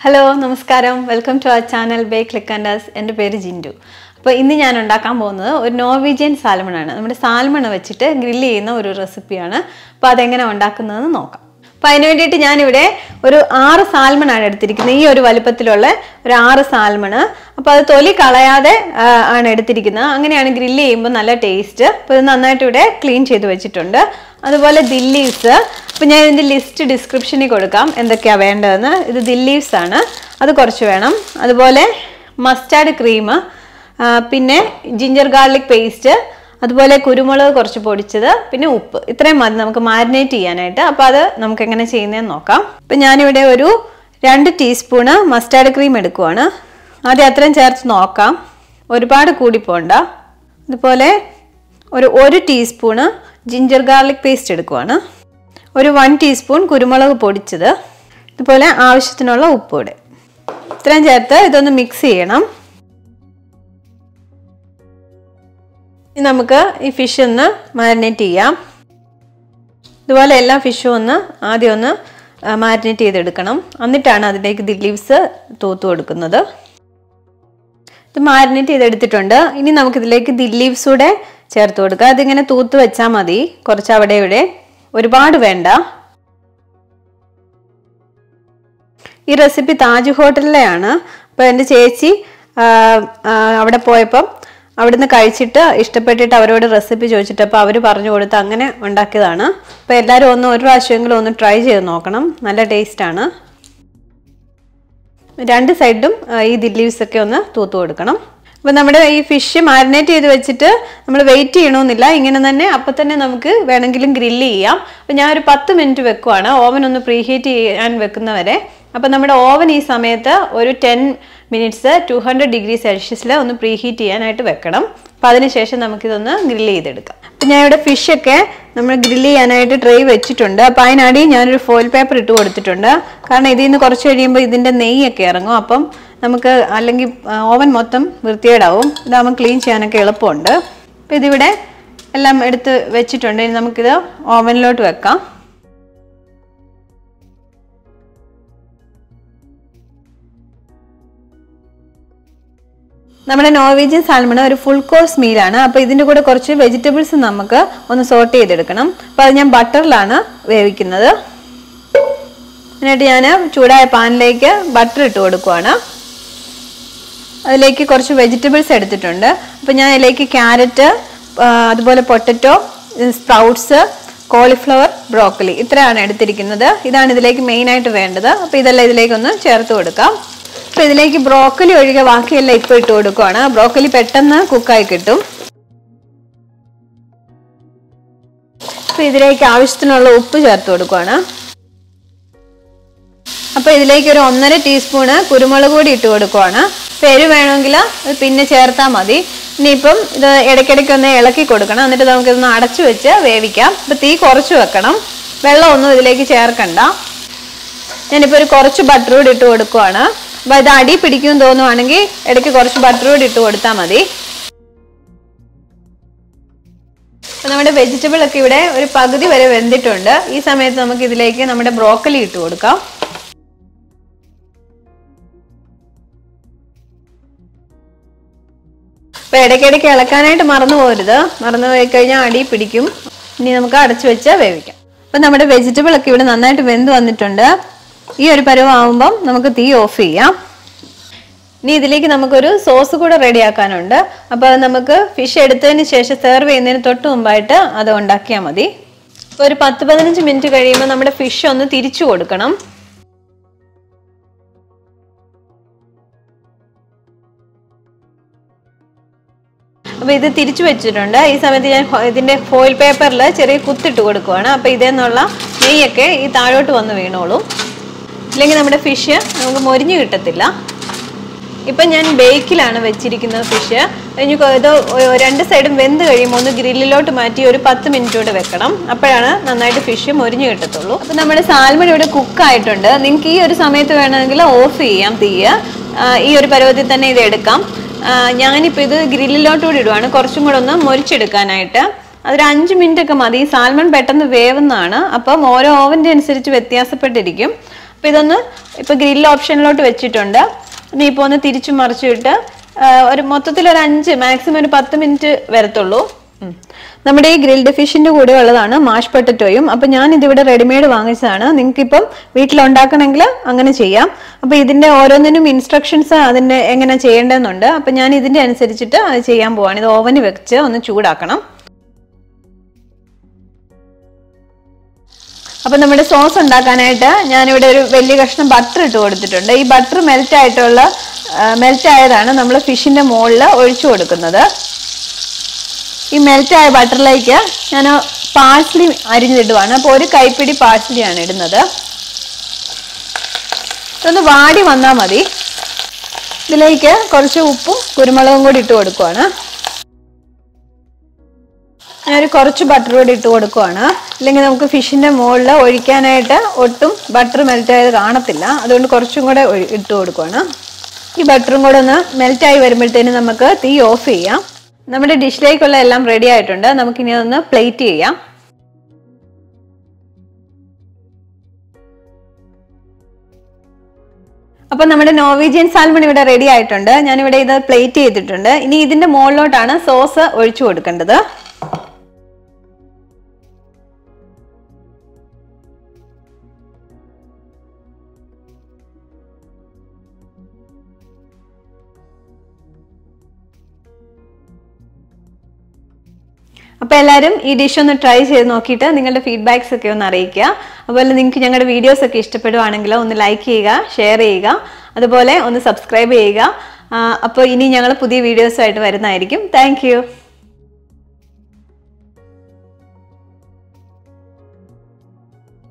Hello നമസ്കാരം welcome to our channel bay click and us എൻ്റെ പേര് ജിൻഡു അപ്പോൾ ഇന്ന് ഞാൻ ഉണ്ടാക്കാൻ പോകുന്നത് ഒരു നോർവീജിയൻ സാൽമൺ ആണ് നമ്മുടെ സാൽമൺ വെച്ചിട്ട് ഗ്രില്ല് ചെയ്യുന്ന ഒരു റെസിപ്പിയാണ് അപ്പോൾ അതെങ്ങനെ ഉണ്ടാക്കുന്നതെന്ന് നോക്കാം അപ്പോൾ അതിന് വേണ്ടിയിട്ട് ഞാനിവിടെ ഒരു ആറ് സാൽമൺ ആണ് എടുത്തിരിക്കുന്നത് ഈ ഒരു വലുപ്പത്തിലുള്ള ഒരു ആറ് സാൽമണ് അപ്പോൾ അത് തൊലി കളയാതെ ആ, ആണ് എടുത്തിരിക്കുന്നത് അങ്ങനെയാണ് ഗ്രില്ല് ചെയ്യുമ്പോൾ നല്ല ടേസ്റ്റ് അപ്പോൾ ഇത് നന്നായിട്ട് ഇവിടെ ക്ലീൻ ചെയ്ത് വെച്ചിട്ടുണ്ട് അതുപോലെ ദില്ലീവ്സ് അപ്പോൾ ഞാൻ ഇതിൻ്റെ ലിസ്റ്റ് ഡിസ്ക്രിപ്ഷനിൽ കൊടുക്കാം എന്തൊക്കെയാണ് വേണ്ടതെന്ന് ഇത് ദില്ലീവ്സ് ആണ് അത് കുറച്ച് വേണം അതുപോലെ മസ്റ്റാർഡ് ക്രീം പിന്നെ ജിഞ്ചർ ഗാർലിക് പേസ്റ്റ് അതുപോലെ കുരുമുളക് കുറച്ച് പൊടിച്ചത് പിന്നെ ഉപ്പ് ഇത്രയും മതി നമുക്ക് മാരിനേറ്റ് ചെയ്യാനായിട്ട് അപ്പോൾ അത് നമുക്ക് എങ്ങനെ ചെയ്യുന്നതെന്ന് നോക്കാം അപ്പം ഞാനിവിടെ ഒരു രണ്ട് ടീസ്പൂണ് മസ്റ്റാർഡ് ക്രീം എടുക്കുവാണ് ആദ്യം അത്രയും ചേർത്ത് നോക്കാം ഒരുപാട് കൂടി പോണ്ട അതുപോലെ ഒരു ഒരു ടീസ്പൂണ് ജിഞ്ചർ ഗാർലിക് പേസ്റ്റ് എടുക്കുവാണ് ഒരു വൺ ടീസ്പൂൺ കുരുമുളക് പൊടിച്ചത് ഇതുപോലെ ആവശ്യത്തിനുള്ള ഉപ്പ് കൂടെ ഇത്രയും ചേർത്ത് ഇതൊന്ന് മിക്സ് ചെയ്യണം ഇനി നമുക്ക് ഈ ഫിഷ് ഒന്ന് മാരിനേറ്റ് ചെയ്യാം ഇതുപോലെ എല്ലാ ഫിഷും ഒന്ന് ആദ്യം ഒന്ന് മാരിനേറ്റ് ചെയ്തെടുക്കണം എന്നിട്ടാണ് അതിലേക്ക് ദി ലീവ്സ് തൂത്ത് കൊടുക്കുന്നത് ഇത് മാരിനേറ്റ് ചെയ്തെടുത്തിട്ടുണ്ട് ഇനി നമുക്കിതിലേക്ക് ദി ലീവ്സ് കൂടെ ചേർത്ത് കൊടുക്കുക അതിങ്ങനെ തൂത്ത് വെച്ചാൽ മതി കുറച്ച് അവിടെ ഇവിടെ ഒരുപാട് വേണ്ട ഈ റെസിപ്പി താജ് ഹോട്ടലിലെയാണ് അപ്പോൾ എൻ്റെ ചേച്ചി ആ, ആ, അവിടെ പോയപ്പം അവിടുന്ന് കഴിച്ചിട്ട് ഇഷ്ടപ്പെട്ടിട്ട് അവരോട് റെസിപ്പി ചോദിച്ചിട്ട് അപ്പോൾ അവർ പറഞ്ഞു കൊടുത്ത് അങ്ങനെ ഉണ്ടാക്കിയതാണ് അപ്പോൾ എല്ലാവരും ഒന്ന് ഒരു പ്രാവശ്യമെങ്കിലും ഒന്ന് ട്രൈ ചെയ്ത് നോക്കണം നല്ല ടേസ്റ്റാണ് രണ്ട് സൈഡിലും ആ, ഈ ദില്ലീവ്സ് ഒക്കെ ഒന്ന് തൂത്ത് കൊടുക്കണം അപ്പോൾ നമ്മുടെ ഈ ഫിഷ് മാരിനേറ്റ് ചെയ്ത് വെച്ചിട്ട് നമ്മൾ വെയിറ്റ് ചെയ്യണമെന്നില്ല ഇങ്ങനെ തന്നെ അപ്പം തന്നെ നമുക്ക് വേണമെങ്കിലും ഗ്രില്ല് ചെയ്യാം അപ്പോൾ ഞാൻ ഒരു പത്ത് മിനിറ്റ് വെക്കുവാണ് ഓവൻ ഒന്ന് പ്രീഹീറ്റ് ചെയ്യാൻ വെക്കുന്നവരെ അപ്പോൾ നമ്മുടെ ഓവൻ ഈ സമയത്ത് ഒരു ten minutes two hundred degree സെൽഷ്യസിൽ ഒന്ന് പ്രീഹീറ്റ് ചെയ്യാനായിട്ട് വെക്കണം അപ്പോൾ അതിനുശേഷം നമുക്കിതൊന്ന് ഗ്രില്ല് ചെയ്തെടുക്കാം അപ്പം ഞാൻ ഇവിടെ ഫിഷൊക്കെ നമ്മൾ ഗ്രില്ല് ചെയ്യാനായിട്ട് ട്രേ വെച്ചിട്ടുണ്ട് അപ്പോൾ അതിനടി ഞാനൊരു ഫോയിൽ പേപ്പർ ഇട്ട് കൊടുത്തിട്ടുണ്ട് കാരണം ഇതിൽ നിന്ന് കുറച്ച് കഴിയുമ്പോൾ ഇതിൻ്റെ നെയ്യൊക്കെ ഇറങ്ങും അപ്പം നമുക്ക് അല്ലെങ്കിൽ ഓവൻ മൊത്തം വൃത്തികേടാവും ഇതാകുമ്പോൾ ക്ലീൻ ചെയ്യാനൊക്കെ എളുപ്പമുണ്ട് അപ്പോൾ ഇതിവിടെ എല്ലാം എടുത്ത് വെച്ചിട്ടുണ്ട് ഇനി നമുക്കിത് ഓവനിലോട്ട് വെക്കാം നമ്മുടെ നോർവീജിയൻ സാൽമൺ ഒരു ഫുൾ കോഴ്സ് മീലാണ് അപ്പോൾ ഇതിൻ്റെ കൂടെ കുറച്ച് വെജിറ്റബിൾസ് നമുക്ക് ഒന്ന് സോട്ട് ചെയ്തെടുക്കണം അപ്പോൾ അത് ഞാൻ ബട്ടറിലാണ് വേവിക്കുന്നത് എന്നിട്ട് ഞാൻ ചൂടായ പാനിലേക്ക് ബട്ടർ ഇട്ട് കൊടുക്കുവാണ് അതിലേക്ക് കുറച്ച് വെജിറ്റബിൾസ് എടുത്തിട്ടുണ്ട് അപ്പോൾ ഞാൻ അതിലേക്ക് ക്യാരറ്റ് അതുപോലെ പൊട്ടറ്റോ സ്പ്രൗട്ട്സ് കോളിഫ്ലവർ ബ്രോക്കലി ഇത്രയാണ് എടുത്തിരിക്കുന്നത് ഇതാണ് ഇതിലേക്ക് മെയിനായിട്ട് വേണ്ടത് അപ്പോൾ ഇതെല്ലാം ഇതിലേക്കൊന്ന് ചേർത്ത് കൊടുക്കാം അപ്പോൾ ഇതിലേക്ക് ബ്രോക്കലി ഒഴികെ ബാക്കിയെല്ലാം ഇപ്പോൾ ഇട്ട് കൊടുക്കുവാണ് ബ്രോക്കലി പെട്ടെന്ന് കുക്കായി കിട്ടും അപ്പോൾ ഇതിലേക്ക് ആവശ്യത്തിനുള്ള ഉപ്പ് ചേർത്ത് കൊടുക്കുവാണ് അപ്പോൾ ഇതിലേക്ക് ഒരു ഒന്നര ടീസ്പൂണ് കുരുമുളക് പൊടി ഇട്ട് കൊടുക്കുവാണ് പേര് വേണമെങ്കിൽ അത് പിന്നെ ചേർത്താൽ മതി ഇനിയിപ്പം ഇത് ഇടയ്ക്കിടയ്ക്ക് ഒന്ന് ഇളക്കി കൊടുക്കണം എന്നിട്ട് നമുക്കിതൊന്ന് അടച്ചു വെച്ച് വേവിക്കാം ഇപ്പം തീ കുറച്ച് വെക്കണം വെള്ളമൊന്നും ഇതിലേക്ക് ചേർക്കണ്ട ഞാനിപ്പോൾ ഒരു കുറച്ച് ബട്ടർ കൂടി ഇട്ട് കൊടുക്കുവാണ് അപ്പോൾ ഇത് അടി പിടിക്കും തോന്നുവാണെങ്കിൽ ഇടയ്ക്ക് കുറച്ച് ബട്ടർ കൂടി ഇട്ട് കൊടുത്താൽ മതി അപ്പോൾ നമ്മുടെ വെജിറ്റബിൾ ഒക്കെ ഇവിടെ ഒരു പകുതി വരെ വെന്തിട്ടുണ്ട് ഈ സമയത്ത് നമുക്ക് ഇതിലേക്ക് നമ്മുടെ ബ്രോക്കലി ഇട്ട് കൊടുക്കാം അപ്പൊ ഇടയ്ക്കിടയ്ക്ക് ഇളക്കാനായിട്ട് മറന്നു പോകരുത് മറന്നു പോയി കഴിഞ്ഞാൽ അടി പിടിക്കും ഇനി നമുക്ക് അടച്ചു വെച്ച് വേവിക്കാം അപ്പൊ നമ്മുടെ വെജിറ്റബിൾ ഒക്കെ ഇവിടെ നന്നായിട്ട് വെന്ത് വന്നിട്ടുണ്ട് ഈ ഒരു പരുവാകുമ്പം നമുക്ക് തീ ഓഫ് ചെയ്യാം ഇനി ഇതിലേക്ക് നമുക്കൊരു സോസ് കൂടെ റെഡിയാക്കാനുണ്ട് അപ്പോൾ അത് നമുക്ക് ഫിഷ് എടുത്തതിന് ശേഷം സെർവ് ചെയ്യുന്നതിന് തൊട്ട് മുമ്പായിട്ട് അത് ഉണ്ടാക്കിയാൽ മതി അപ്പോൾ ഒരു പത്ത് പതിനഞ്ച് മിനിറ്റ് കഴിയുമ്പോൾ നമ്മുടെ ഫിഷ് ഒന്ന് തിരിച്ചു കൊടുക്കണം അപ്പോൾ ഇത് തിരിച്ചു വെച്ചിട്ടുണ്ട് ഈ സമയത്ത് ഞാൻ ഫോ- ഇതിന്റെ ഫോയിൽ പേപ്പറിൽ ചെറിയ കുത്തിട്ട് കൊടുക്കുവാണ് അപ്പോൾ ഇതേന്നുള്ള നെയ്യൊക്കെ ഈ താഴോട്ട് വന്ന് വീണോളും ഇല്ലെങ്കിൽ നമ്മുടെ ഫിഷ് നമുക്ക് മൊരിഞ്ഞ് കിട്ടത്തില്ല ഇപ്പം ഞാൻ ബേക്കിലാണ് വെച്ചിരിക്കുന്നത് ഫിഷ് ഇനി കൊ- ഇത് ഒ- രണ്ട് സൈഡും വെന്ത് കഴിയുമ്പോൾ ഒന്ന് ഗ്രില്ലിലോട്ട് മാറ്റി ഒരു പത്ത് മിനിറ്റ് കൂടെ വെക്കണം അപ്പോഴാണ് നന്നായിട്ട് ഫിഷ് മൊരിഞ്ഞ് കിട്ടത്തുള്ളൂ അപ്പം നമ്മുടെ സാൽമൺ ഇവിടെ കുക്കായിട്ടുണ്ട് നിങ്ങൾക്ക് ഈ ഒരു സമയത്ത് വേണമെങ്കിൽ ഓഫ് ചെയ്യാം തീയ് ആ, ഈ ഒരു പരുവത്തിൽ തന്നെ ഇത് എടുക്കാം ആ, ഞാനിപ്പോൾ ഇത് ഗ്രില്ലിലോട്ട് കൂടി ഇടുവാണ് കുറച്ചും കൂടെ ഒന്ന് മൊരിച്ചെടുക്കാനായിട്ട് അതൊരു അഞ്ച് മിനിറ്റ് ഒക്കെ മതി സാൽമൺ പെട്ടെന്ന് വേവുന്നതാണ് അപ്പം ഓരോ ഓവൻ്റെ അനുസരിച്ച് വ്യത്യാസപ്പെട്ടിരിക്കും അപ്പോൾ ഇതൊന്ന് ഇപ്പോൾ ഗ്രിൽ ഓപ്ഷനിലോട്ട് വെച്ചിട്ടുണ്ട് ഇനി ഇപ്പോൾ ഒന്ന് തിരിച്ചു മറിച്ചിട്ട് ആ, ഒരു മൊത്തത്തിൽ ഒരു അഞ്ച് മാക്സിമം ഒരു പത്ത് മിനിറ്റ് വരത്തുള്ളൂ ഉം. നമ്മുടെ ഈ ഗ്രിൽഡ് ഫിഷിന്റെ കൂടെ ഉള്ളതാണ് മാഷ് പൊട്ടറ്റോയും അപ്പൊ ഞാൻ ഇതിവിടെ റെഡിമെയ്ഡ് വാങ്ങിച്ചതാണ് നിങ്ങൾക്ക് ഇപ്പം വീട്ടിലുണ്ടാക്കണമെങ്കിൽ അങ്ങനെ ചെയ്യാം അപ്പൊ ഇതിന്റെ ഓരോന്നിനും ഇൻസ്ട്രക്ഷൻസ് അതിന്റെ എങ്ങനെ ചെയ്യേണ്ടതെന്നുണ്ട് അപ്പൊ ഞാൻ ഇതിന്റെ അനുസരിച്ചിട്ട് അത് ചെയ്യാൻ പോവാണ് ഇത് ഓവന് വെച്ച് ഒന്ന് ചൂടാക്കണം അപ്പൊ നമ്മുടെ സോസ് ഉണ്ടാക്കാനായിട്ട് ഞാനിവിടെ ഒരു വലിയ കഷ്ണം ബട്ടർ ഇട്ട് കൊടുത്തിട്ടുണ്ട് ഈ ബട്ടർ മെൽറ്റ് ആയിട്ടുള്ള മെൽറ്റ് ആയതാണ് നമ്മൾ ഫിഷിന്റെ മുകളിൽ ഒഴിച്ചു കൊടുക്കുന്നത് ഈ മെൽറ്റ് ആയ ബട്ടറിലേക്ക് ഞാൻ പാഴ്സ്ലി അരിഞ്ഞിടുവാണ് അപ്പോൾ ഒരു കൈപ്പിടി പാഴ്സ്ലിയാണ് ഇടുന്നത് ഇതൊന്ന് വാടി വന്നാൽ മതി ഇതിലേക്ക് കുറച്ച് ഉപ്പും കുരുമുളകും കൂടി ഇട്ട് കൊടുക്കുവാണ് ഞാനൊരു കുറച്ച് ബട്ടർ കൂടി ഇട്ട് കൊടുക്കുവാണ് ഇല്ലെങ്കിൽ നമുക്ക് ഫിഷിന്റെ മുകളിൽ ഒഴിക്കാനായിട്ട് ഒട്ടും ബട്ടർ മെൽറ്റ് ആയത് കാണത്തില്ല അതുകൊണ്ട് കുറച്ചും കൂടെ ഒഴി- ഇട്ട് കൊടുക്കുവാണ് ഈ ബട്ടറും കൂടെ ഒന്ന് മെൽറ്റ് ആയി വരുമ്പോഴത്തേനും നമുക്ക് തീ ഓഫ് ചെയ്യാം നമ്മുടെ ഡിഷിലേക്കുള്ള എല്ലാം റെഡി ആയിട്ടുണ്ട് നമുക്കിനി അതൊന്ന് പ്ലേറ്റ് ചെയ്യാം അപ്പൊ നമ്മുടെ നോർവീജിയൻ സാൽമൺ ഇവിടെ റെഡി ആയിട്ടുണ്ട് ഞാനിവിടെ ഇത് പ്ലേറ്റ് ചെയ്തിട്ടുണ്ട് ഇനി ഇതിന്റെ മുകളിലോട്ടാണ് സോസ് ഒഴിച്ചു കൊടുക്കേണ്ടത് അപ്പോൾ എല്ലാവരും ഈ ഡിഷ് ഒന്ന് ട്രൈ ചെയ്ത് നോക്കിയിട്ട് നിങ്ങളുടെ ഫീഡ്ബാക്സ് ഒക്കെ ഒന്ന് അറിയിക്കുക അതുപോലെ നിങ്ങൾക്ക് ഞങ്ങളുടെ വീഡിയോസ് ഒക്കെ ഇഷ്ടപ്പെടുവാണെങ്കിൽ ഒന്ന് ലൈക്ക് ചെയ്യുക ഷെയർ ചെയ്യുക അതുപോലെ ഒന്ന് സബ്സ്ക്രൈബ് ചെയ്യുക അപ്പോൾ ഇനി ഞങ്ങൾ പുതിയ വീഡിയോസുമായിട്ട് വരുന്നതായിരിക്കും താങ്ക്